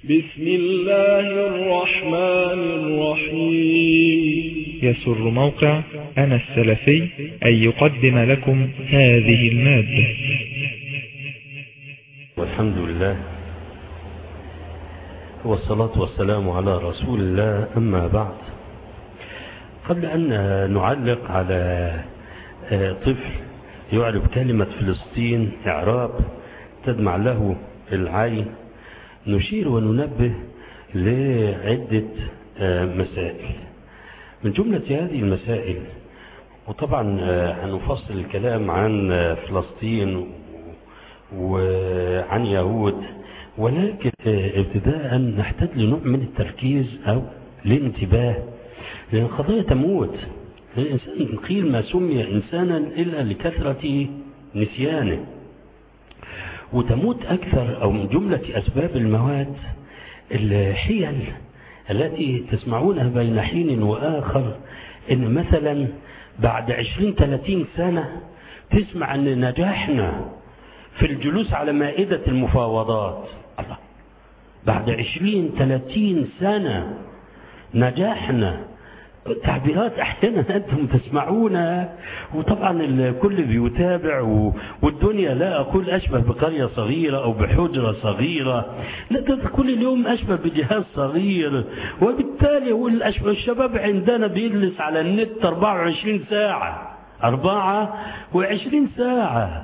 بسم الله الرحمن الرحيم يسر موقع أنا السلفي أن يقدم لكم هذه المادة والحمد لله والصلاة والسلام على رسول الله أما بعد قبل أن نعلق على طفل يعرف كلمة فلسطين إعراب تدمع له العين نشير وننبه لعدة مسائل من جملة هذه المسائل وطبعا هنفصل الكلام عن فلسطين وعن يهود ولكن ابتداء نحتاج لنوع من التركيز أو الانتباه لأن القضية تموت الإنسان قيل ما سمي إنسانا إلا لكثرة نسيانه وتموت أكثر أو من جملة أسباب الموات الحيل التي تسمعونها بين حين وآخر إن مثلا بعد عشرين ثلاثين سنة تسمع أن نجاحنا في الجلوس على مائدة المفاوضات الله بعد عشرين ثلاثين سنة نجاحنا تعبيرات احيانا انتم تسمعونها وطبعا الكل بيتابع والدنيا لا اقول اشبه بقريه صغيره او بحجره صغيره لا ده كل اليوم اشبه بجهاز صغير وبالتالي الشباب عندنا بيجلس على النت 24 ساعه أربعة وعشرين ساعة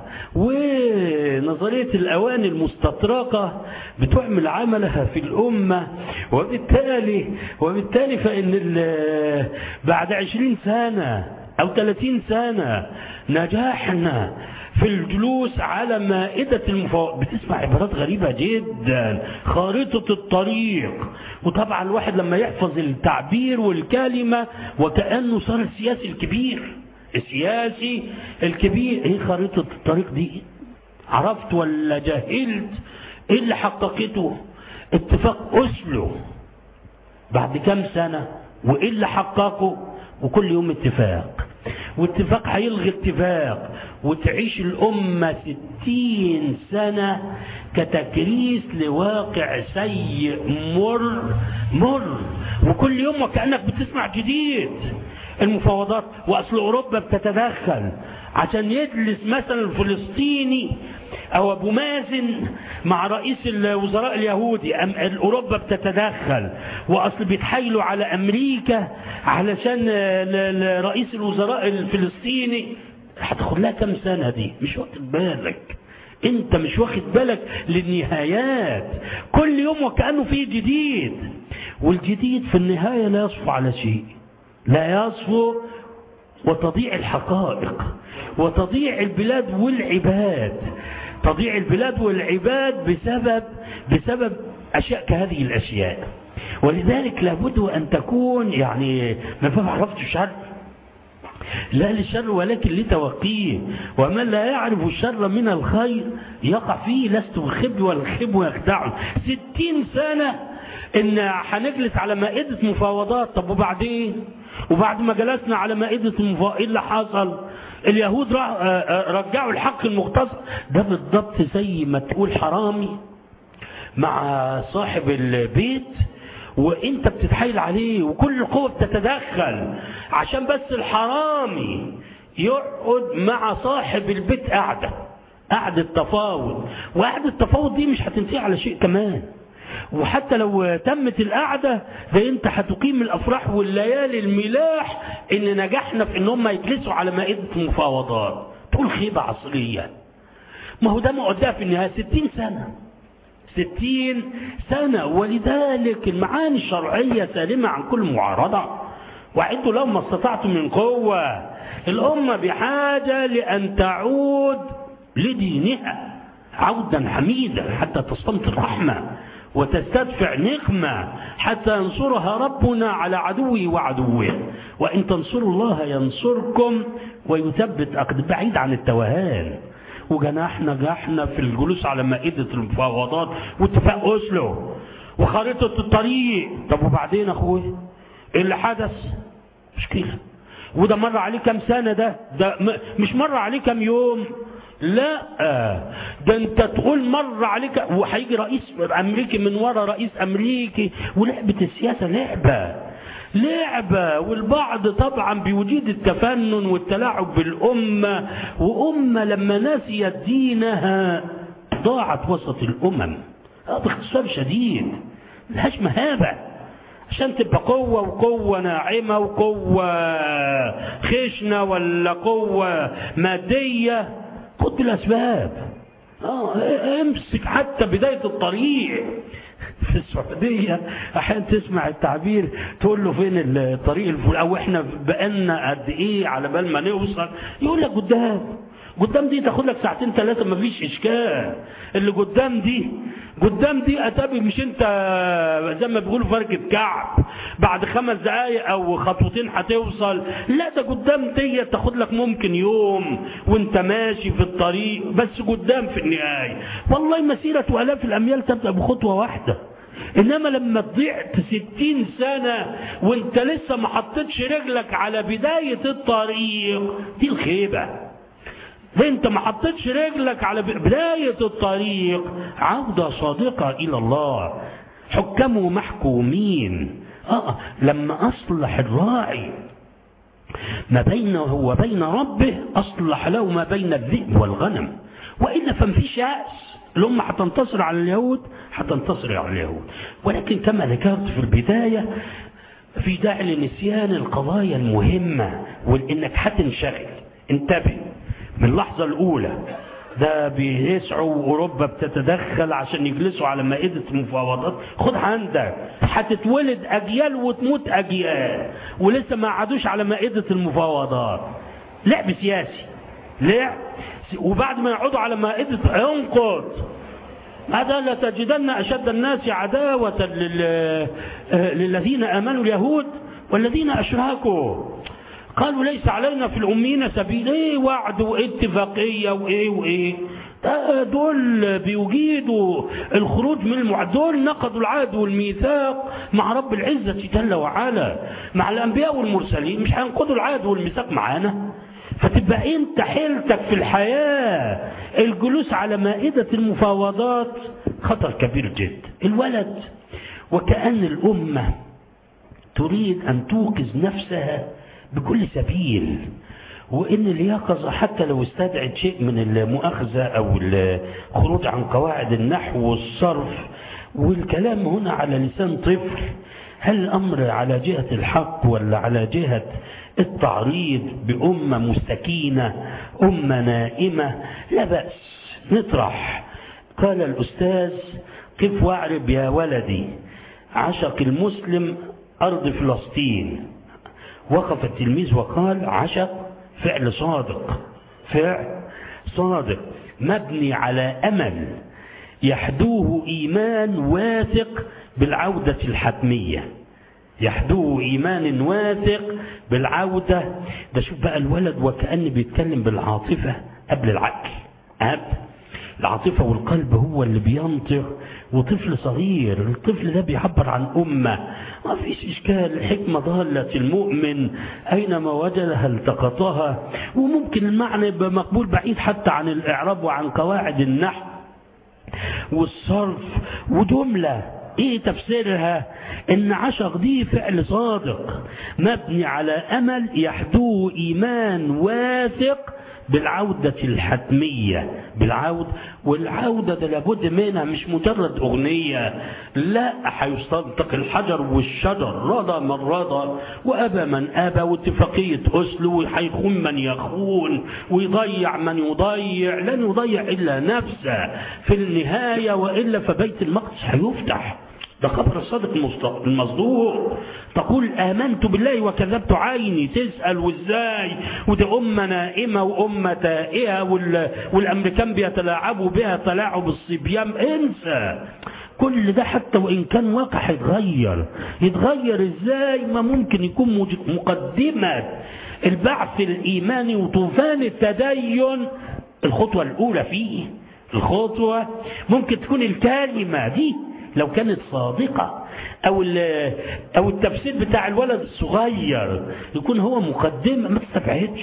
ونظرية الأواني المستطرقة بتعمل عملها في الأمة وبالتالي وبالتالي فإن بعد عشرين سنة أو ثلاثين سنة نجاحنا في الجلوس على مائدة المفاوضات بتسمع عبارات غريبة جدا خارطة الطريق وطبعا الواحد لما يحفظ التعبير والكلمة وكأنه صار السياسي الكبير السياسي الكبير ايه خريطة الطريق دي عرفت ولا جهلت ايه اللي حققته اتفاق اسلو بعد كام سنة وايه اللي حققه وكل يوم اتفاق واتفاق هيلغي اتفاق وتعيش الأمة ستين سنة كتكريس لواقع سيء مر مر وكل يوم وكأنك بتسمع جديد المفاوضات واصل اوروبا بتتدخل عشان يجلس مثلا الفلسطيني او ابو مازن مع رئيس الوزراء اليهودي اوروبا بتتدخل واصل بيتحايلوا على امريكا علشان رئيس الوزراء الفلسطيني هتاخد لها كام سنه دي مش واخد بالك انت مش واخد بالك للنهايات كل يوم وكانه في جديد والجديد في النهايه لا يصفو على شيء لا يصفو وتضيع الحقائق وتضيع البلاد والعباد تضيع البلاد والعباد بسبب بسبب أشياء كهذه الأشياء ولذلك لابد أن تكون يعني ما عرفت الشر لا للشر ولكن لتوقيه ومن لا يعرف الشر من الخير يقع فيه لست الخب والخب يخدعه ستين سنة ان هنجلس على مائدة مفاوضات طب وبعدين وبعد ما جلسنا على مائدة المفاوضات ايه اللي حصل اليهود رجعوا الحق المختص ده بالضبط زي ما تقول حرامي مع صاحب البيت وانت بتتحايل عليه وكل القوة بتتدخل عشان بس الحرامي يقعد مع صاحب البيت قاعدة قعدة تفاوض وقعدة التفاوض دي مش هتنتهي على شيء كمان وحتى لو تمت القعدة ده انت هتقيم الافراح والليالي الملاح ان نجحنا في ان هم يجلسوا على مائدة المفاوضات تقول خيبة عصرية ما هو ده مقدها في النهاية ستين سنة ستين سنة ولذلك المعاني الشرعية سالمة عن كل معارضة وعدوا لهم ما استطعتم من قوة الأمة بحاجة لأن تعود لدينها عودا حميدا حتى تستمطر الرحمة وتستدفع نقمة حتى ينصرها ربنا على عدوه وعدوه وإن تنصروا الله ينصركم ويثبت أقدم بعيد عن التوهان وجناحنا جحنا في الجلوس على مائدة المفاوضات واتفاق أسلو وخريطة الطريق طب وبعدين أخوي إيه اللي حدث مشكلة وده مر عليه كام سنة ده ده م- مش مر عليه كام يوم لا ده انت تقول مر عليك وهيجي رئيس امريكي من ورا رئيس امريكي ولعبه السياسه لعبه لعبة والبعض طبعا بوجود التفنن والتلاعب بالأمة وأمة لما نسيت دينها ضاعت وسط الأمم باختصار شديد ملهاش مهابة عشان تبقى قوة وقوة ناعمة وقوة خشنة ولا قوة مادية خد بالأسباب اه امسك حتى بداية الطريق في السعودية أحيانا تسمع التعبير تقول له فين الطريق الفل أو إحنا بقالنا قد إيه على بال ما نوصل يقول لك قدام قدام دي تاخد لك ساعتين ثلاثة مفيش إشكال اللي قدام دي قدام دي أتابي مش أنت زي ما بيقولوا فرقة كعب بعد خمس دقايق أو خطوتين هتوصل لا ده قدام دي تاخد لك ممكن يوم وأنت ماشي في الطريق بس قدام في النهاية والله مسيرة آلاف الأميال تبدأ بخطوة واحدة انما لما ضيعت ستين سنة وانت لسه ما حطيتش رجلك على بداية الطريق دي الخيبة ده انت ما حطيتش رجلك على بداية الطريق عودة صادقة الى الله حكموا محكومين اه لما اصلح الراعي ما بينه وبين ربه اصلح له ما بين الذئب والغنم والا فمفيش يأس الأمة هتنتصر على اليهود هتنتصر على اليهود ولكن كما ذكرت في البداية في داعي لنسيان القضايا المهمة وإنك هتنشغل انتبه من اللحظة الأولى ده بيسعوا وأوروبا بتتدخل عشان يجلسوا على مائدة المفاوضات خد عندك هتتولد أجيال وتموت أجيال ولسه ما قعدوش على مائدة المفاوضات لعب سياسي لعب وبعد ما يقعدوا على مائدة انقض هذا لتجدن أشد الناس عداوة للذين آمنوا اليهود والذين أشركوا قالوا ليس علينا في الأمين سبيل ايه وعد واتفاقية وايه وايه دول بيجيدوا الخروج من المعد دول نقضوا العهد والميثاق مع رب العزة جل وعلا مع الأنبياء والمرسلين مش هينقضوا العهد والميثاق معانا فتبقى انت حيلتك في الحياة الجلوس على مائدة المفاوضات خطر كبير جدا الولد وكأن الأمة تريد أن توقظ نفسها بكل سبيل وإن اليقظة حتى لو استدعت شيء من المؤاخذة أو الخروج عن قواعد النحو والصرف والكلام هنا على لسان طفل هل الأمر على جهة الحق ولا على جهة التعريض بأمة مستكينة أمة نائمة لا بأس نطرح قال الأستاذ قف واعرب يا ولدي عشق المسلم أرض فلسطين وقف التلميذ وقال عشق فعل صادق فعل صادق مبني على أمل يحدوه إيمان واثق بالعودة الحتمية يحدوه إيمان واثق بالعودة ده شوف بقى الولد وكأن بيتكلم بالعاطفة قبل العقل قبل العاطفة والقلب هو اللي بينطق وطفل صغير الطفل ده بيعبر عن أمة ما فيش إشكال الحكمة ضالة المؤمن أينما وجدها التقطها وممكن المعنى يبقى مقبول بعيد حتى عن الإعراب وعن قواعد النحو والصرف وجملة ايه تفسيرها ان عشق دي فعل صادق مبني على امل يحدوه ايمان واثق بالعودة الحتمية بالعودة والعودة ده لابد منها مش مجرد أغنية لا هيستنطق الحجر والشجر رضى من رضى وأبى من أبى واتفاقية أسلو هيخون من يخون ويضيع من يضيع لن يضيع إلا نفسه في النهاية وإلا فبيت المقدس هيفتح ده خبر الصادق المصدوق تقول آمنت بالله وكذبت عيني تسأل وازاي ودي أمة نائمة وأمة تائهة والأمريكان بيتلاعبوا بها تلاعب الصبيان انسى كل ده حتى وإن كان واقع هيتغير يتغير ازاي ما ممكن يكون مقدمة البعث الإيماني وطوفان التدين الخطوة الأولى فيه الخطوة ممكن تكون الكلمة دي لو كانت صادقة أو أو التفسير بتاع الولد الصغير يكون هو مقدمة ما تستبعدش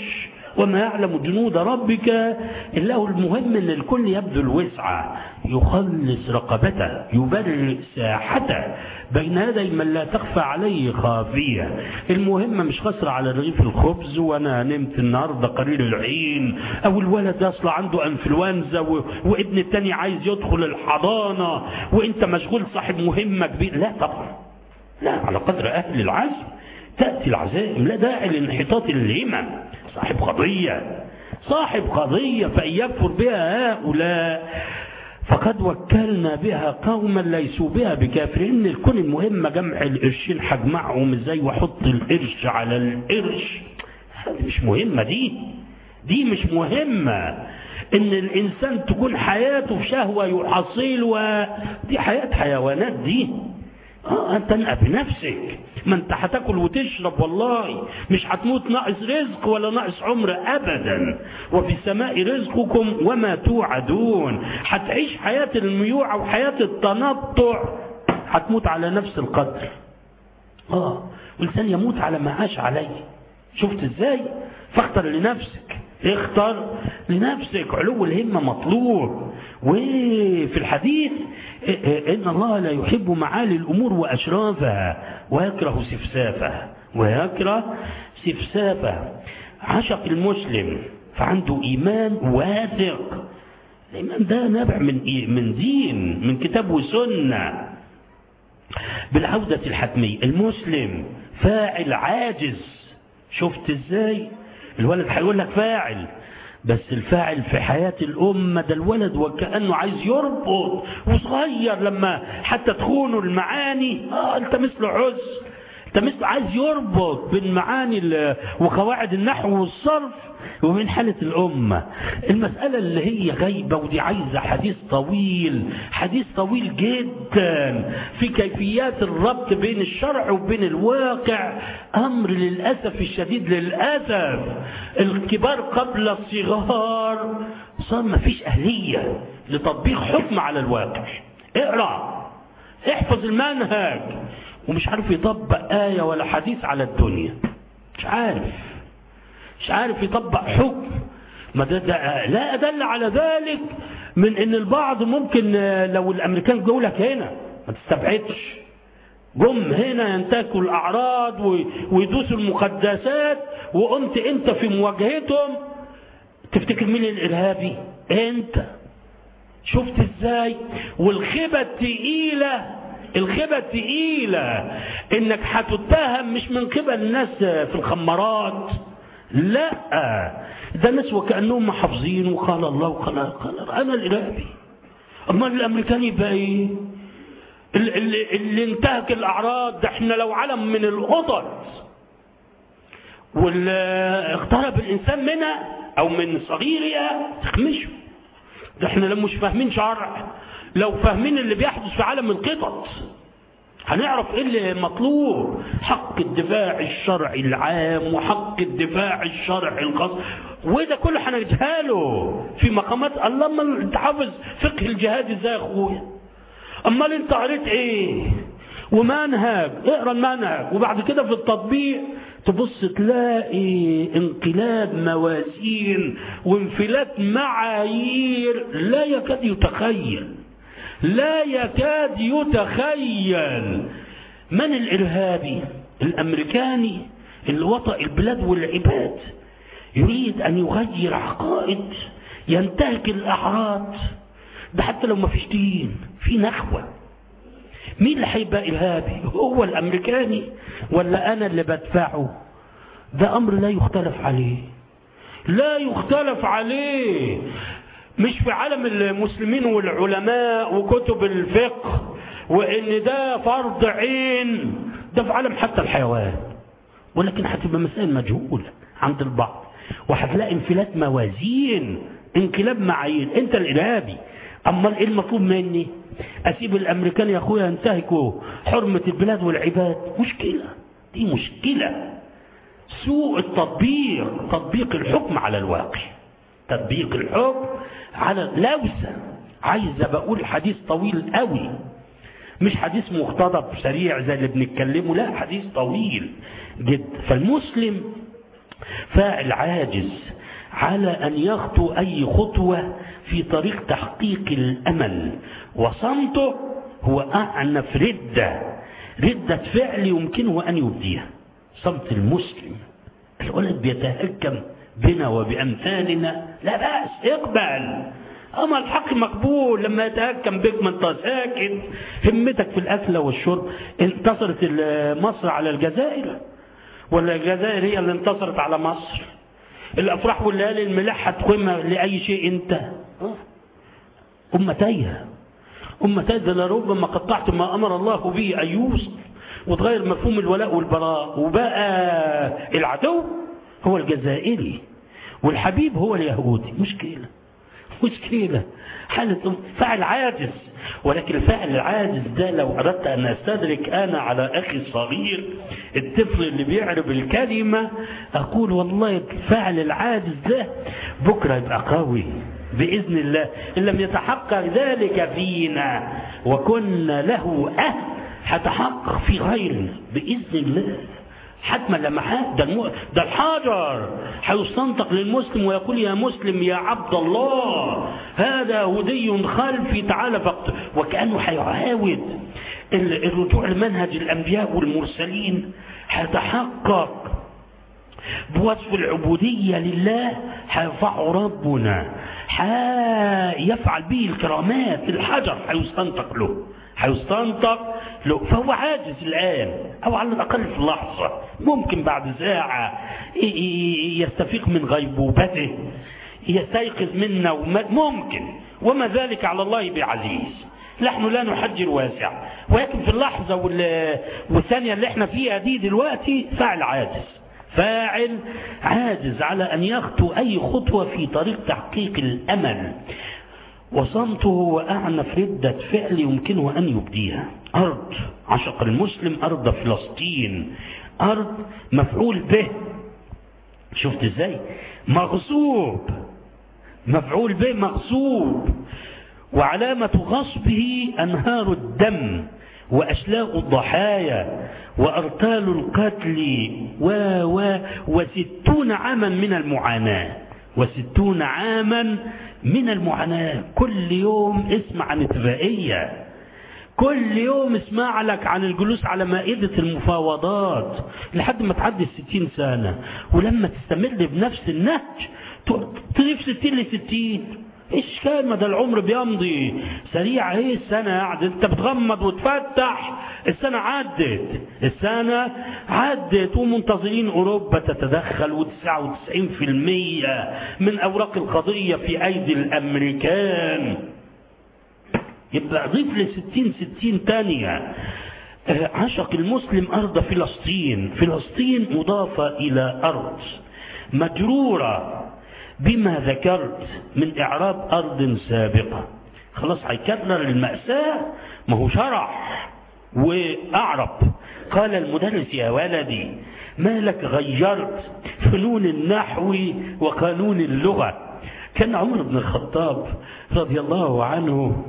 وما يعلم جنود ربك إلا هو المهم أن الكل يبذل وسعة يخلص رقبته يبرئ ساحته بين يدي من لا تخفى عليه خافية المهم مش خسر على رغيف الخبز وأنا نمت النهاردة قليل العين أو الولد أصل عنده أنفلونزا و... وابن التاني عايز يدخل الحضانة وانت مشغول صاحب مهمة كبيرة لا طبعا لا على قدر أهل العزم تأتي العزائم لا داعي لانحطاط الهمم صاحب قضية صاحب قضية فإن يكفر بها هؤلاء فقد وكلنا بها قوما ليسوا بها بكافرين الكون المهمة جمع القرشين هجمعهم ازاي واحط القرش على القرش هذه مش مهمة دي دي مش مهمة ان الانسان تكون حياته في شهوة يحصل دي حياة حيوانات دي اه انت انقى بنفسك ما انت هتاكل وتشرب والله مش هتموت ناقص رزق ولا ناقص عمر ابدا وفي السماء رزقكم وما توعدون هتعيش حياة الميوعة وحياة التنطع هتموت على نفس القدر اه والانسان يموت على ما عاش عليه شفت ازاي فاختر لنفسك اختر لنفسك علو الهمة مطلوب وفي الحديث إن الله لا يحب معالي الأمور وأشرافها ويكره سفسافها ويكره سفسافها عشق المسلم فعنده إيمان واثق الإيمان ده نابع من من دين من كتاب وسنة بالعودة الحتمية المسلم فاعل عاجز شفت ازاي الولد هيقول لك فاعل بس الفاعل في حياة الأمة ده الولد وكأنه عايز يربط وصغير لما حتى تخونه المعاني آه أنت مثل عز أنت مثل عايز يربط بين معاني وقواعد النحو والصرف ومن حالة الأمة المسألة اللي هي غيبة ودي عايزة حديث طويل حديث طويل جدا في كيفيات الربط بين الشرع وبين الواقع أمر للأسف الشديد للأسف الكبار قبل الصغار صار ما فيش أهلية لتطبيق حكم على الواقع اقرأ احفظ المنهج ومش عارف يطبق آية ولا حديث على الدنيا مش عارف مش عارف يطبق حكم ما ده, ده لا أدل على ذلك من ان البعض ممكن لو الامريكان جو لك هنا ما تستبعدش جم هنا ينتهكوا الاعراض ويدوسوا المقدسات وقمت انت في مواجهتهم تفتكر مين الارهابي انت شفت ازاي والخيبه الثقيله الخيبه الثقيله انك هتتهم مش من قبل الناس في الخمارات لا ده ناس وكأنهم محافظين وقال الله وقال قال أنا الإرهابي أما الأمريكاني يبقى إيه اللي, اللي, اللي انتهك الأعراض ده احنا لو علم من القطط واللي اقترب الإنسان منها أو من صغيرها تخمشه ده احنا لو مش فاهمين شرع لو فاهمين اللي بيحدث في عالم القطط هنعرف ايه اللي مطلوب حق الدفاع الشرعي العام وحق الدفاع الشرعي الخاص وده كله هنجهله في مقامات الله انت حافظ فقه الجهاد ازاي يا اخويا امال انت قريت ايه ومنهج اقرا المنهج وبعد كده في التطبيق تبص تلاقي انقلاب موازين وانفلات معايير لا يكاد يتخيل لا يكاد يتخيل من الإرهابي الأمريكاني اللي وطأ البلاد والعباد يريد أن يغير عقائد ينتهك الأعراض ده حتى لو ما فيش دين في نخوة مين اللي هيبقى إرهابي هو الأمريكاني ولا أنا اللي بدفعه ده أمر لا يختلف عليه لا يختلف عليه مش في عالم المسلمين والعلماء وكتب الفقه وان ده فرض عين ده في عالم حتى الحيوان ولكن هتبقى مسائل مجهولة عند البعض وهتلاقي انفلات موازين انقلاب معايير انت الارهابي امال ايه المطلوب مني اسيب الامريكان يا اخويا ينتهكوا حرمة البلاد والعباد مشكلة دي مشكلة سوء التطبيق تطبيق الحكم على الواقع تطبيق الحكم على لوسة عايزة بقول حديث طويل قوي مش حديث مقتضب سريع زي اللي بنتكلمه لا حديث طويل جدا فالمسلم فاعل عاجز على أن يخطو أي خطوة في طريق تحقيق الأمل وصمته هو أعنف ردة ردة فعل يمكنه أن يبديها صمت المسلم الولد بيتهكم بنا وبأمثالنا لا بأس اقبل أما الحق مقبول لما يتهكم بك ما انت ساكت همتك في الأكل والشرب انتصرت مصر على الجزائر ولا الجزائر هي اللي انتصرت على مصر الأفراح والليالي الملحة تقيمها لأي شيء انت أمة تايهة أمة تايهة لربما قطعت ما أمر الله به أن يوصل وتغير مفهوم الولاء والبراء وبقى العدو هو الجزائري والحبيب هو اليهودي مشكلة مشكلة حالة فعل عاجز ولكن الفعل العاجز ده لو أردت أن أستدرك أنا على أخي الصغير الطفل اللي بيعرف الكلمة أقول والله الفعل العاجز ده بكرة يبقى قوي بإذن الله إن لم يتحقق ذلك فينا وكنا له أهل هتحقق في غيرنا بإذن الله حتما لما ده, المو... ده الحجر هيستنطق للمسلم ويقول يا مسلم يا عبد الله هذا هدي خلفي تعالى فقط وكأنه هيعاود الرجوع لمنهج الأنبياء والمرسلين هيتحقق بوصف العبودية لله هيرفعه ربنا هيفعل به الكرامات الحجر هيستنطق له هيستنطق له فهو عاجز الآن أو على الأقل في لحظة ممكن بعد ساعة يستفيق من غيبوبته يستيقظ منا ممكن وما ذلك على الله بعزيز نحن لا نحجر واسع ولكن في اللحظة والثانية اللي احنا فيها دي دلوقتي فاعل عاجز فاعل عاجز على أن يخطو أي خطوة في طريق تحقيق الأمل وصمته وأعنف ردة فعل يمكنه أن يبديها أرض عشق المسلم أرض فلسطين أرض مفعول به شفت ازاي مغصوب مفعول به مغصوب وعلامة غصبه أنهار الدم وأشلاء الضحايا وأرتال القتل و و وستون عاما من المعاناة وستون عاما من المعاناة كل يوم اسمع عن اتفاقية كل يوم اسمع لك عن الجلوس على مائدة المفاوضات لحد ما تعدي الستين سنة ولما تستمر بنفس النهج تضيف ستين لستين ايش كان ما ده العمر بيمضي سريع ايه السنة قاعد انت بتغمض وتفتح السنة عدت السنة عدت ومنتظرين اوروبا تتدخل وتسعة وتسعين في المية من اوراق القضية في ايدي الامريكان يبقى ضيف لستين ستين تانية عشق المسلم أرض فلسطين فلسطين مضافة إلى أرض مجرورة بما ذكرت من إعراب أرض سابقة خلاص هيكرر المأساة ما هو شرح وأعرب قال المدرس يا ولدي ما لك غيرت فنون النحو وقانون اللغة كان عمر بن الخطاب رضي الله عنه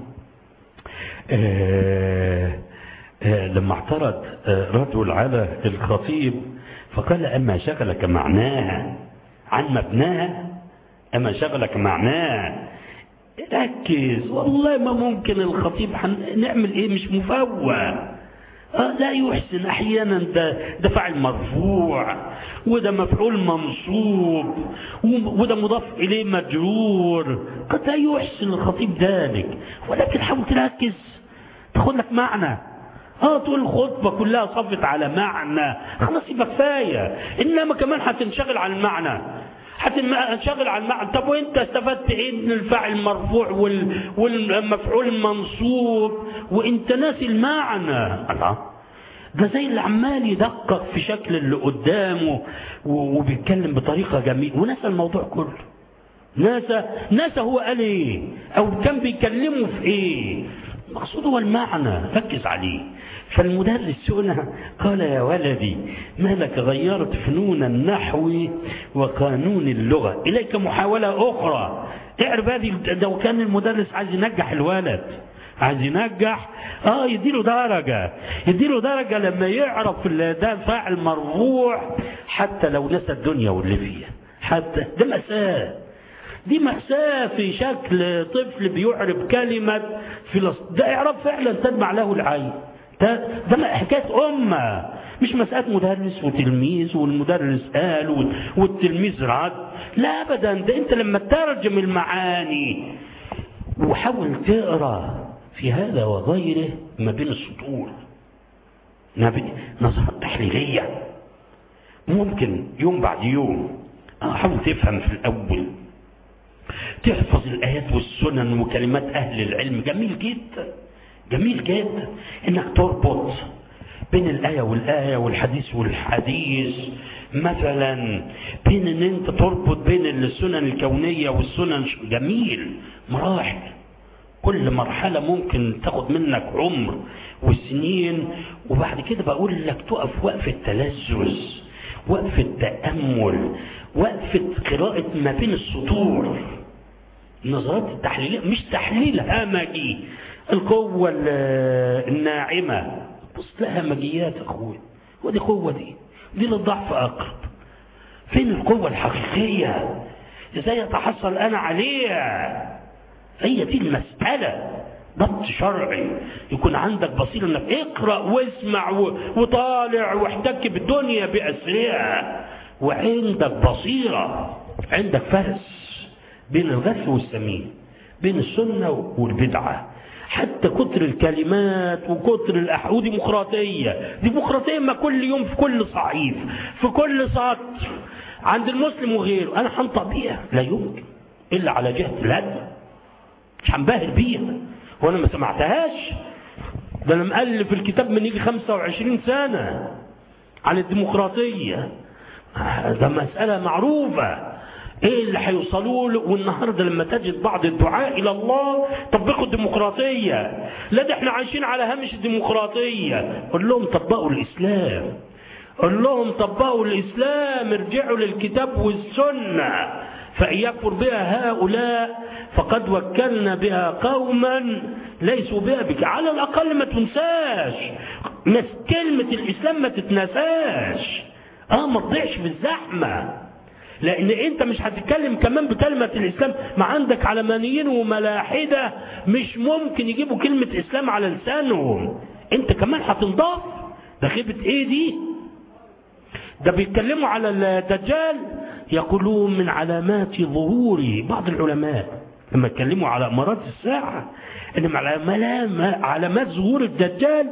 آآ آآ لما اعترض رجل على الخطيب فقال أما شغلك معناها عن مبناها أما شغلك معناه ركز والله ما ممكن الخطيب نعمل ايه مش مفوه آه لا يحسن احيانا ده ده فاعل مرفوع وده مفعول منصوب وده مضاف اليه مجرور قد لا يحسن الخطيب ذلك ولكن حاول تركز تاخد لك معنى اه تقول الخطبه كلها صفت على معنى خلاص يبقى كفايه انما كمان هتنشغل عن المعنى هتنشغل عن المعنى طب وانت استفدت ايه من الفاعل المرفوع وال... والمفعول المنصوب وانت ناسي المعنى الله ده زي اللي عمال يدقق في شكل اللي قدامه وبيتكلم بطريقه جميله ونسى الموضوع كله ناسى ناسى هو قال ايه او كان بيكلمه في ايه المقصود هو المعنى ركز عليه فالمدرس هنا قال يا ولدي ما لك غيرت فنون النحو وقانون اللغة إليك محاولة أخرى اعرف هذه لو كان المدرس عايز ينجح الولد عايز ينجح اه يديله درجة يديله درجة لما يعرف ده فاعل مرفوع حتى لو نسى الدنيا واللي فيها حتى ده مأساة دي مأساة في شكل طفل بيعرب كلمة فلسطين ده إعراب فعلا تدمع له العين ده, ده حكاية أمة مش مسألة مدرس وتلميذ والمدرس قال والتلميذ رد لا أبدا ده أنت لما تترجم المعاني وحاول تقرأ في هذا وغيره ما بين السطور نظرات تحليلية ممكن يوم بعد يوم حاول تفهم في الأول تحفظ الآيات والسنن وكلمات أهل العلم جميل جدا جميل جدا إنك تربط بين الآية والآية والحديث والحديث مثلا بين ان انت تربط بين السنن الكونية والسنن جميل مراحل كل مرحلة ممكن تاخد منك عمر وسنين وبعد كده بقول لك تقف وقفة تلذذ وقفة تأمل وقفة قراءة ما بين السطور النظرات التحليلية مش تحليل همجي القوة الناعمة بص لها همجيات يا اخويا ودي قوة دي دي للضعف أقرب فين القوة الحقيقية ازاي اتحصل انا عليها هي دي المسألة ضبط شرعي يكون عندك بصيرة انك اقرأ واسمع وطالع واحتك بالدنيا بأسرها وعندك بصيرة عندك فرس بين الغث والسمين بين السنة والبدعة حتى كتر الكلمات وكتر الأح... وديمقراطية ديمقراطية ما كل يوم في كل صعيد في كل سطر عند المسلم وغيره أنا هنطق بيها لا يمكن إلا على جهة الهدم مش هنبهر بيها وأنا ما سمعتهاش ده أنا مؤلف الكتاب من يجي 25 سنة عن الديمقراطية ده مسألة معروفة ايه اللي هيوصلوا له والنهارده لما تجد بعض الدعاء الى الله طبقوا الديمقراطيه لا ده احنا عايشين على هامش الديمقراطيه قول لهم طبقوا الاسلام قول لهم طبقوا الاسلام ارجعوا للكتاب والسنه فان يكفر بها هؤلاء فقد وكلنا بها قوما ليسوا بها بك على الاقل ما تنساش كلمه الاسلام ما تتنساش اه ما تضيعش في الزحمه لان انت مش هتتكلم كمان بكلمة الاسلام ما عندك علمانيين وملاحدة مش ممكن يجيبوا كلمة اسلام على لسانهم انت كمان هتنضاف ده خيبة ايه دي ده بيتكلموا على الدجال يقولون من علامات ظهور بعض العلماء لما يتكلموا على امارات الساعة ان علامات ظهور الدجال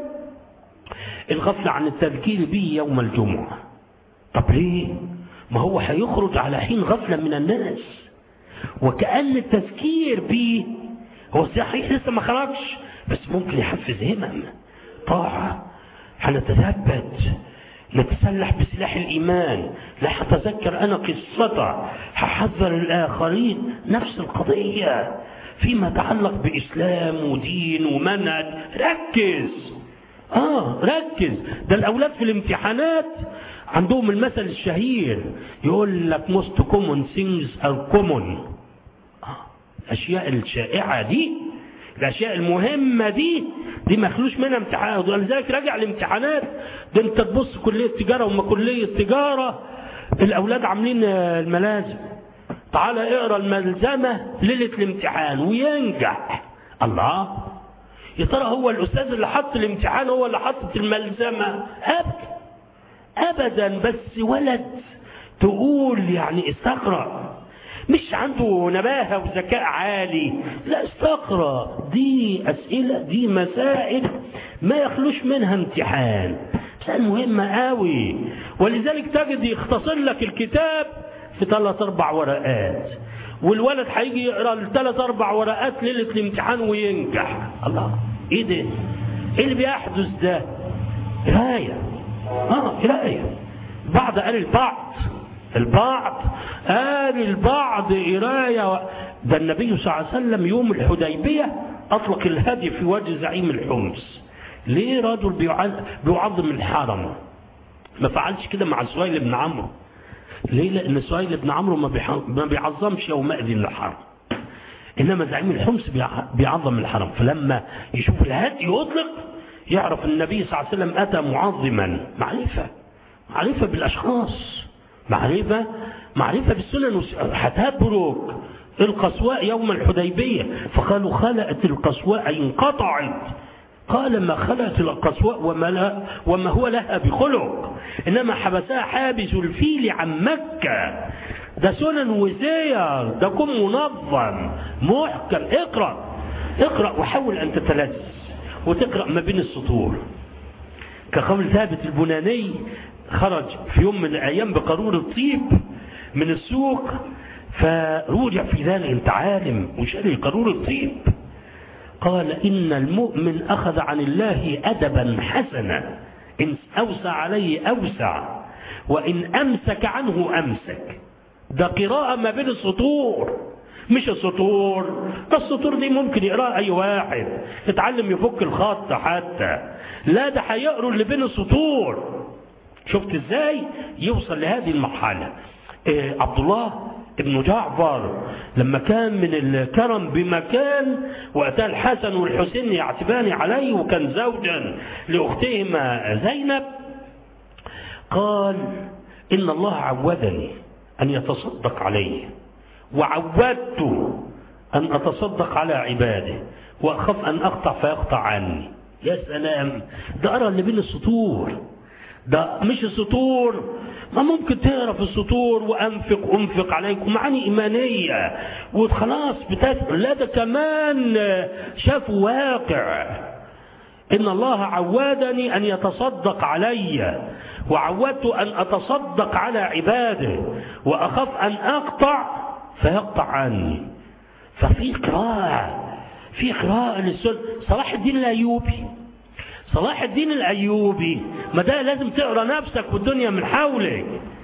الغفلة عن التذكير به يوم الجمعة طب ليه ما هو هيخرج على حين غفلة من الناس وكأن التذكير به هو صحيح لسه ما خرجش بس ممكن يحفز همم طاعة هنتثبت نتسلح بسلاح الإيمان لا هتذكر أنا قصته هحذر الآخرين نفس القضية فيما يتعلق بإسلام ودين ومنهج ركز آه ركز ده الأولاد في الامتحانات عندهم المثل الشهير يقول لك most common things are common الأشياء الشائعة دي الأشياء المهمة دي دي ما خلوش منها امتحان ولذلك راجع الامتحانات ده انت تبص كلية تجارة وما كلية تجارة الأولاد عاملين الملازم تعالى اقرا الملزمة ليلة الامتحان وينجح الله يا ترى هو الأستاذ اللي حط الامتحان هو اللي حط الملزمة أبدا ابدا بس ولد تقول يعني استقرا مش عنده نباهه وذكاء عالي لا استقرا دي اسئله دي مسائل ما يخلوش منها امتحان مسائل مهمه قوي ولذلك تجد يختصر لك الكتاب في ثلاث اربع ورقات والولد هيجي يقرا الثلاث اربع ورقات ليله الامتحان وينجح الله ايه ده ايه اللي بيحدث ده قرايه اه قرايه بعض قال البعض البعض قال البعض قرايه ده النبي صلى الله عليه وسلم يوم الحديبيه اطلق الهدي في وجه زعيم الحمص ليه رجل بيعظم الحرم ما فعلش كده مع سهيل بن عمرو ليه لان سهيل بن عمرو ما بيعظمش يومئذ الحرم انما زعيم الحمص بيعظم الحرم فلما يشوف الهدي يطلق يعرف النبي صلى الله عليه وسلم أتى معظما معرفة معرفة بالأشخاص معرفة معرفة بالسنن هتبرك القصواء يوم الحديبية فقالوا خلقت القصواء أي انقطعت قال ما خلقت القصواء وما, لا وما هو لها بخلق إنما حبسها حابس الفيل عن مكة ده سنن وزير ده كن منظم محكم اقرأ اقرأ وحاول أن تتلذذ وتقرأ ما بين السطور كقول ثابت البناني خرج في يوم من الأيام بقارورة طيب من السوق فرجع في ذلك انت عالم وشاري قارورة طيب قال إن المؤمن أخذ عن الله أدبا حسنا إن أوسع عليه أوسع وإن أمسك عنه أمسك ده قراءة ما بين السطور مش السطور ده السطور دي ممكن يقراها أي واحد اتعلم يفك الخط حتى لا ده هيقروا اللي بين السطور شفت ازاي يوصل لهذه المرحلة إيه عبد الله ابن جعفر لما كان من الكرم بمكان وأتى الحسن والحسين يعتبان عليه وكان زوجا لأختهما زينب قال إن الله عودني أن يتصدق علي وعودت أن أتصدق على عباده وأخاف أن أقطع فيقطع عني يا سلام ده أرى اللي بين السطور ده مش السطور ما ممكن تقرا في السطور وانفق انفق عليكم معاني ايمانيه وخلاص بتاعت لا ده كمان شافوا واقع ان الله عودني ان يتصدق علي وعودت ان اتصدق على عباده واخاف ان اقطع فيقطع عني ففي قراءه في قراءه للسنه صلاح الدين الايوبي صلاح الدين الايوبي ما ده لازم تقرا نفسك والدنيا من حولك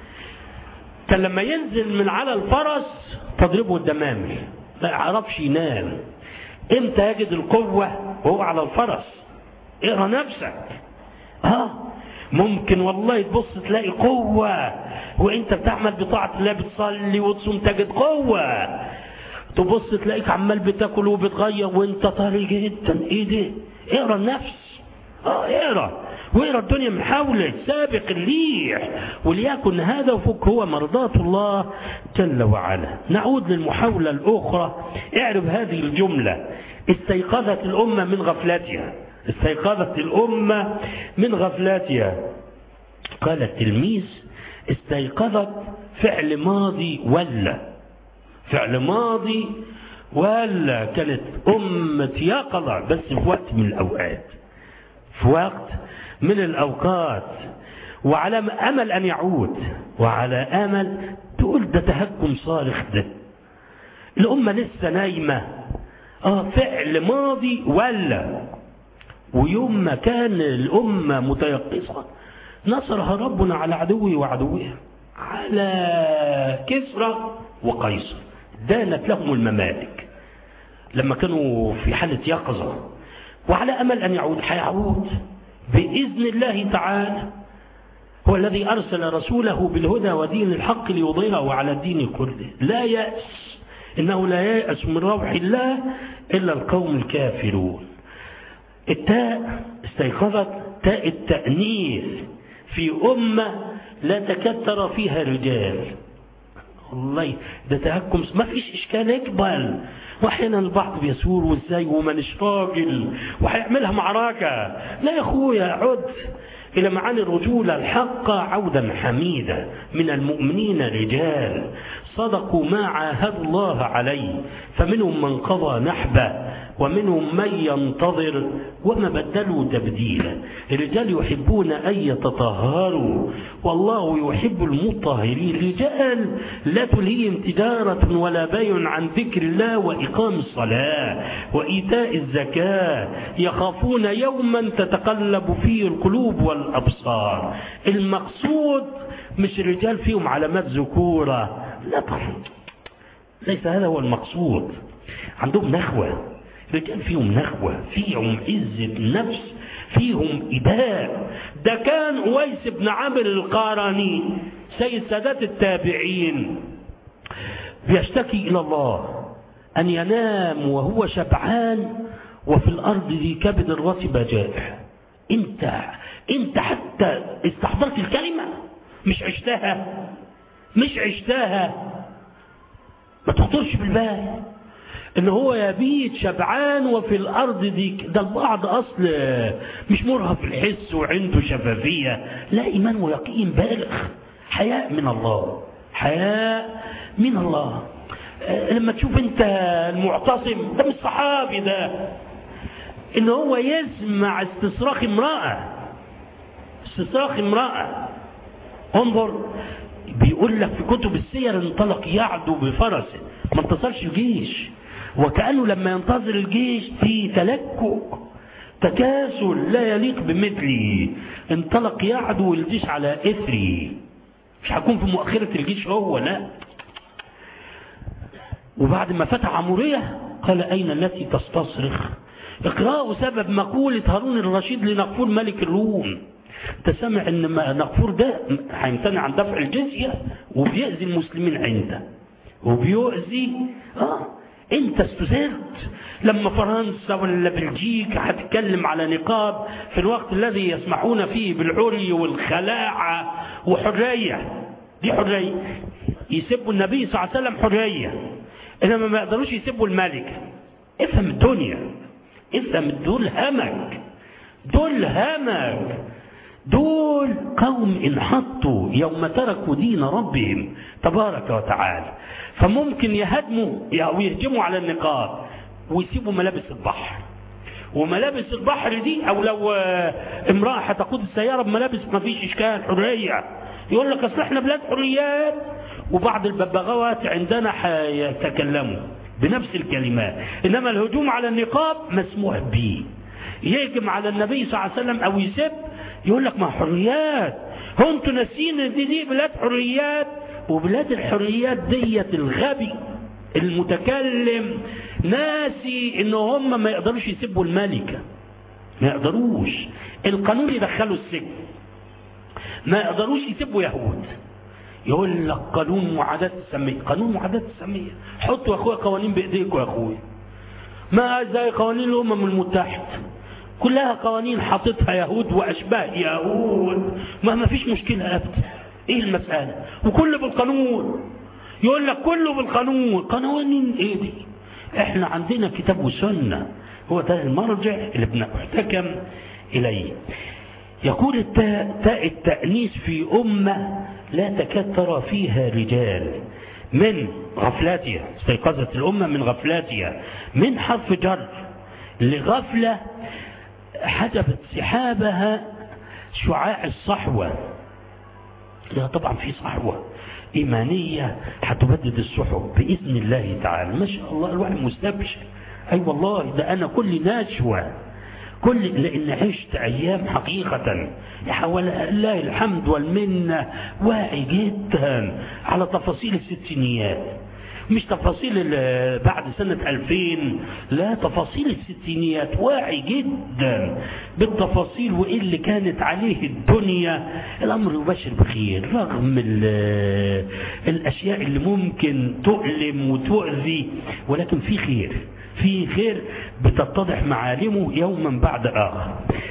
كان لما ينزل من على الفرس تضربه الدمامل ما يعرفش ينام امتى يجد القوه وهو على الفرس اقرا نفسك اه ممكن والله تبص تلاقي قوه وانت بتعمل بطاعه الله بتصلي وتصوم تجد قوه تبص تلاقيك عمال بتاكل وبتغير وانت طري جدا ايه ده اقرا النفس اه اقرا واقرا الدنيا من حولك سابق الريح وليكن هذا وفك هو مرضاة الله جل وعلا نعود للمحاولة الأخرى اعرف هذه الجملة استيقظت الأمة من غفلتها استيقظت الأمة من غفلتها قال التلميذ استيقظت فعل ماضي ولا فعل ماضي ولا كانت أمة يقظة بس في وقت من الأوقات في وقت من الأوقات وعلى أمل أن يعود وعلى أمل تقول ده تهكم صارخ ده الأمة لسه نايمة آه فعل ماضي ولا ويوم ما كان الأمة متيقظة نصرها ربنا على عدوه وعدوها على كسرى وقيصر دانت لهم الممالك لما كانوا في حالة يقظة وعلى أمل أن يعود حيعود بإذن الله تعالى هو الذي أرسل رسوله بالهدى ودين الحق ليظهره على الدين كله لا يأس إنه لا يأس من روح الله إلا القوم الكافرون التاء استيقظت تاء التأنيث في أمة لا تكاد ترى فيها رجال والله ده تهكم ما فيش إشكال اقبل واحيانا البعض بيسور وازاي ومانيش راجل وهيعملها معركة لا يا اخويا عد إلى معاني الرجولة الحقة عودا حميدا من المؤمنين رجال صدقوا ما عاهدوا الله عليه فمنهم من قضى نحبه ومنهم من ينتظر وما بدلوا تبديلا الرجال يحبون أن يتطهروا والله يحب المطهرين رجال لا تلهيهم تجارة ولا بيع عن ذكر الله وإقام الصلاة وإيتاء الزكاة يخافون يوما تتقلب فيه القلوب والأبصار المقصود مش رجال فيهم علامات ذكورة لا طبعا ليس هذا هو المقصود عندهم نخوة رجال فيهم نخوة فيهم عزة نفس فيهم إباء ده كان أويس بن عمرو القارني سيد سادات التابعين بيشتكي إلى الله أن ينام وهو شبعان وفي الأرض ذي كبد الرطب جائع أنت أنت حتى استحضرت الكلمة مش عشتها مش عشتها ما تخطرش بالبال ان هو يبيت شبعان وفي الارض دي ده البعض اصل مش مرهف الحس وعنده شفافيه لا ايمان ويقين بالغ حياء من الله حياء من الله لما تشوف انت المعتصم ده مش صحابي ده ان هو يسمع استصراخ امراه استصراخ امراه انظر بيقول لك في كتب السير انطلق يعدو بفرسه ما انتصرش الجيش وكأنه لما ينتظر الجيش في تلكؤ تكاسل لا يليق بمثله انطلق يعدو الجيش على اثره مش هيكون في مؤخرة الجيش هو لا وبعد ما فتح عمورية قال أين التي تستصرخ اقرأوا سبب مقولة هارون الرشيد لنقفور ملك الروم انت سامع ان نقفور ده هيمتنع عن دفع الجزية وبيأذي المسلمين عنده وبيؤذي اه انت استثرت لما فرنسا ولا بلجيكا هتتكلم على نقاب في الوقت الذي يسمحون فيه بالعري والخلاعة وحرية دي حرية يسبوا النبي صلى الله عليه وسلم حرية انما ما يقدروش يسبوا الملك افهم الدنيا افهم دول همك دول همك دول قوم انحطوا يوم تركوا دين ربهم تبارك وتعالى فممكن يهدموا او يهجموا على النقاب ويسيبوا ملابس البحر وملابس البحر دي او لو امراه هتقود السياره بملابس ما فيش اشكال حريه يقول لك اصل احنا بلاد حريات وبعض الببغاوات عندنا هيتكلموا بنفس الكلمات انما الهجوم على النقاب مسموح به يهجم على النبي صلى الله عليه وسلم او يسب يقول لك ما حريات هو انتوا ناسيين دي دي بلاد حريات وبلاد الحريات ديت الغبي المتكلم ناسي ان هم ما يقدروش يسبوا الملكة ما يقدروش القانون يدخلوا السجن ما يقدروش يسبوا يهود يقول لك قانون معاداة السمية قانون معاداة السمية حطوا يا اخويا قوانين بايديكم يا اخويا ما زي قوانين الامم المتحدة كلها قوانين حاططها يهود واشباه يهود ما ما فيش مشكلة ابدا ايه المسألة وكله بالقانون يقول لك كله بالقانون قانون ايه دي احنا عندنا كتاب وسنة هو ده المرجع اللي بنحتكم اليه يقول التاء تاء التأنيس في أمة لا تكاد ترى فيها رجال من غفلاتها استيقظت الأمة من غفلاتها من حرف جر لغفلة حجبت سحابها شعاع الصحوة لا طبعا في صحوة إيمانية هتبدد السحب بإذن الله تعالى ما شاء الله الواحد مستبشر أي أيوة والله ده أنا كل نشوة كل لأن عشت أيام حقيقة حول الله الحمد والمنة واعي جدا على تفاصيل الستينيات مش تفاصيل بعد سنة 2000 لا تفاصيل الستينيات واعي جدا بالتفاصيل وإيه اللي كانت عليه الدنيا الأمر يبشر بخير رغم الأشياء اللي ممكن تؤلم وتؤذي ولكن في خير في خير بتتضح معالمه يوما بعد آخر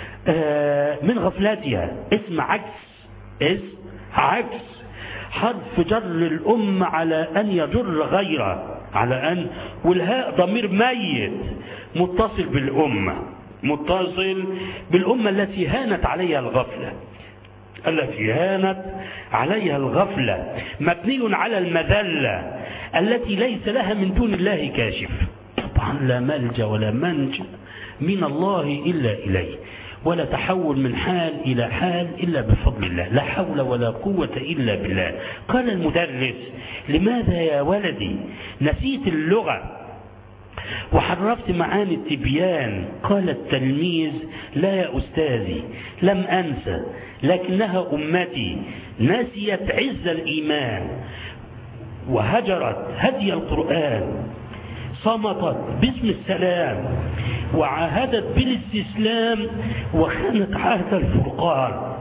من غفلاتها اسم عكس اسم عكس حرف جر الأم على أن يجر غيره على أن والهاء ضمير ميت متصل بالأمة متصل بالأمة التي هانت عليها الغفلة التي هانت عليها الغفلة مبني على المذلة التي ليس لها من دون الله كاشف طبعا لا ملجا ولا منجا من الله إلا إليه ولا تحول من حال إلى حال إلا بفضل الله لا حول ولا قوة إلا بالله قال المدرس لماذا يا ولدي نسيت اللغة وحرفت معاني التبيان قال التلميذ لا يا أستاذي لم أنسى لكنها أمتي نسيت عز الإيمان وهجرت هدي القرآن صمتت باسم السلام وعاهدت بالاستسلام وخانت عهد الفرقان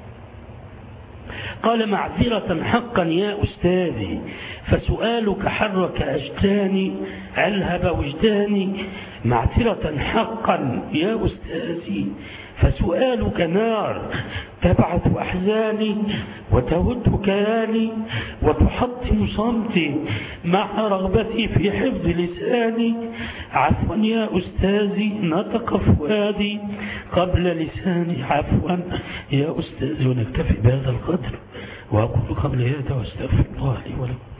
قال معذرة حقا يا أستاذي فسؤالك حرك أجداني ألهب وجداني معذرة حقا يا أستاذي فسؤالك نار تبعث أحزاني وتهد كياني وتحطم صمتي مع رغبتي في حفظ لساني عفوا يا أستاذي نطق فؤادي قبل لساني عفوا يا أستاذي ونكتفي بهذا القدر وأقول قبل هذا واستغفر الله لي ولكم